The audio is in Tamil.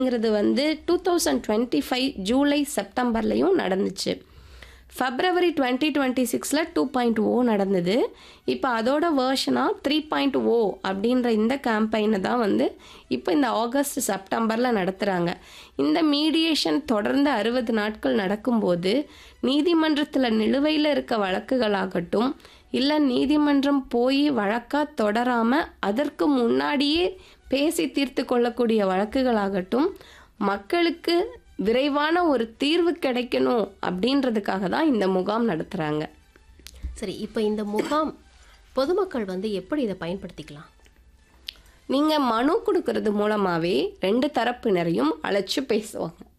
ங்கிறது வந்து two thousand twenty five July செப்டம்பர்லேயும் நடந்துச்சு ஃபெப்ரவரி டுவெண்ட்டி டுவெண்ட்டி சிக்ஸில் டூ பாயிண்ட் ஓ நடந்தது இப்போ அதோட வேர்ஷனாக த்ரீ பாயிண்ட் ஓ அப்படின்ற இந்த கேம்பெயினை தான் வந்து இப்போ இந்த ஆகஸ்ட் செப்டம்பரில் நடத்துகிறாங்க இந்த மீடியேஷன் தொடர்ந்து அறுபது நாட்கள் நடக்கும்போது நீதிமன்றத்தில் நிலுவையில் இருக்க வழக்குகளாகட்டும் இல்லை நீதிமன்றம் போய் வழக்காக தொடராமல் அதற்கு முன்னாடியே பேசி தீர்த்து கொள்ளக்கூடிய வழக்குகளாகட்டும் மக்களுக்கு விரைவான ஒரு தீர்வு கிடைக்கணும் அப்படின்றதுக்காக தான் இந்த முகாம் நடத்துகிறாங்க சரி இப்போ இந்த முகாம் பொதுமக்கள் வந்து எப்படி இதை பயன்படுத்திக்கலாம் நீங்கள் மனு கொடுக்கறது மூலமாகவே ரெண்டு தரப்பினரையும் அழைச்சி பேசுவாங்க